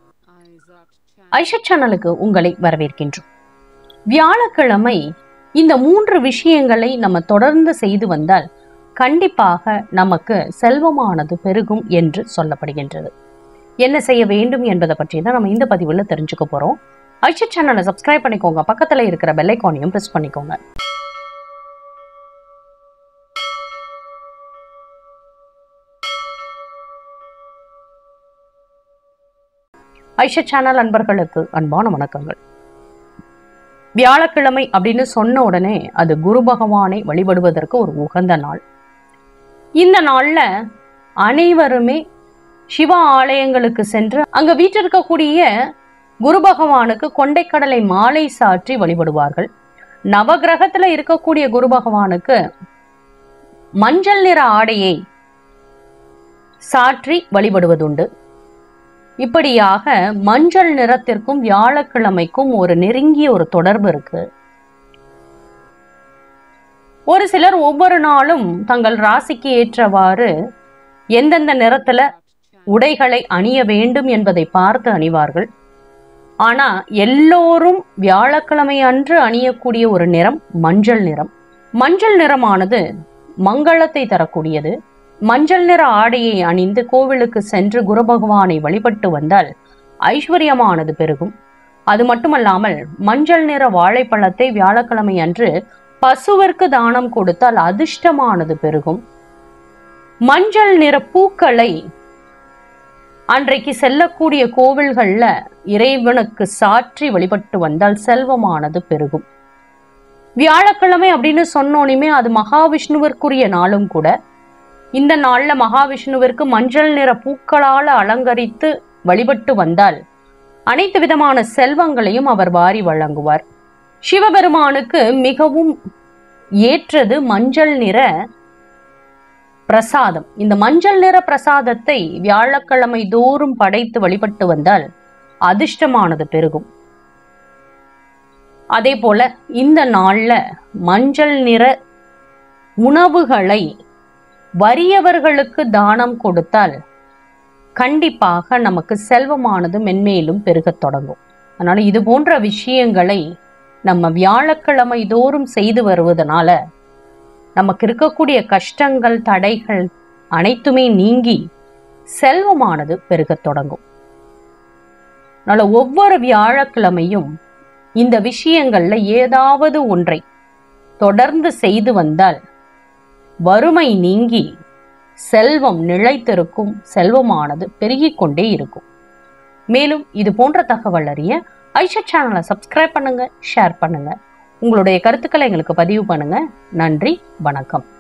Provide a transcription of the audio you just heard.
ஐஷா சேனலுக்கு உங்களை வரவேற்கின்றோம் வியாழக்கிழமை இந்த மூன்று விஷயங்களை நம்ம தொடர்ந்து செய்து வந்தால் கண்டிப்பாக நமக்கு செல்வமானது பெருகும் என்று சொல்லப்படுகின்றது என்ன செய்ய வேண்டும் என்பதை பற்றி தான் நம்ம இந்த பதிவில் தெரிஞ்சுக்க போறோம் ஐஷா சேனலை சப்ஸ்கிரைப் பண்ணிக்கோங்க பக்கத்துல இருக்கிற பெல் ஐக்கானையும் பிரஸ் பண்ணிக்கோங்க ஐஷா சேனல் அன்பர்களுக்கு அன்பான வணக்கங்கள் வியாழக்கிழமை அப்படின்னு சொன்ன உடனே அது குரு பகவானை வழிபடுவதற்கு ஒரு உகந்த நாள் இந்த நாள்ல அனைவருமே சிவ ஆலயங்களுக்கு சென்று அங்க வீற்றிருக்கக்கூடிய குரு பகவானுக்கு கொண்டைக்கடலை மாலை சாற்றி வழிபடுவார்கள் நவகிரகத்துல இருக்கக்கூடிய குரு பகவானுக்கு மஞ்சள் நிற ஆடையை சாற்றி வழிபடுவதுண்டு இப்படியாக மஞ்சள் நிறத்திற்கும் வியாழக்கிழமைக்கும் ஒரு நெருங்கிய ஒரு தொடர்பு இருக்கு ஒரு சிலர் ஒவ்வொரு நாளும் தங்கள் ராசிக்கு ஏற்றவாறு எந்தெந்த நிறத்துல உடைகளை அணிய வேண்டும் என்பதை பார்த்து அணிவார்கள் ஆனா எல்லோரும் வியாழக்கிழமை அன்று அணியக்கூடிய ஒரு நிறம் மஞ்சள் நிறம் மஞ்சள் நிறமானது மங்களத்தை தரக்கூடியது மஞ்சள் நிற ஆடையை அணிந்து கோவிலுக்கு சென்று குரு பகவானை வழிபட்டு வந்தால் ஐஸ்வர்யமானது பெருகும் அது மட்டுமல்லாமல் மஞ்சள் நிற வாழைப்பழத்தை வியாழக்கிழமை அன்று பசுவிற்கு தானம் கொடுத்தால் அதிர்ஷ்டமானது பெருகும் மஞ்சள் நிற பூக்களை அன்றைக்கு செல்லக்கூடிய கோவில்கள்ல இறைவனுக்கு சாற்றி வழிபட்டு வந்தால் செல்வமானது பெருகும் வியாழக்கிழமை அப்படின்னு சொன்னோனுமே அது மகாவிஷ்ணுவிற்குரிய நாளும் கூட இந்த நாள்ல மகாவிஷ்ணுவிற்கு மஞ்சள் நிற பூக்களால அலங்கரித்து வழிபட்டு வந்தால் அனைத்து விதமான செல்வங்களையும் அவர் வாரி வழங்குவார் சிவபெருமானுக்கு மிகவும் ஏற்றது மஞ்சள் நிற பிரசாதம் இந்த மஞ்சள் நிற பிரசாதத்தை வியாழக்கிழமை தோறும் படைத்து வழிபட்டு வந்தால் அதிர்ஷ்டமானது பெருகும் அதே போல இந்த நாள்ல மஞ்சள் நிற உணவுகளை வறியவர்களுக்கு தானம் கொடுத்தால் கண்டிப்பாக நமக்கு செல்வமானது மென்மேலும் பெருகத் தொடங்கும் அதனால இது போன்ற விஷயங்களை நம்ம வியாழக்கிழமை தோறும் செய்து வருவதனால நமக்கு இருக்கக்கூடிய கஷ்டங்கள் தடைகள் அனைத்துமே நீங்கி செல்வமானது பெருகத் தொடங்கும் அதனால ஒவ்வொரு வியாழக்கிழமையும் இந்த விஷயங்கள்ல ஏதாவது ஒன்றை தொடர்ந்து செய்து வந்தால் வறுமை நீங்கி செல்வம் நிலைத்திருக்கும் செல்வமானது பெருகிக் கொண்டே இருக்கும் மேலும் இது போன்ற தகவல் அறிய ஐஷா சேனலை சப்ஸ்கிரைப் பண்ணுங்க ஷேர் பண்ணுங்க உங்களுடைய கருத்துக்களை எங்களுக்கு பதிவு பண்ணுங்க நன்றி வணக்கம்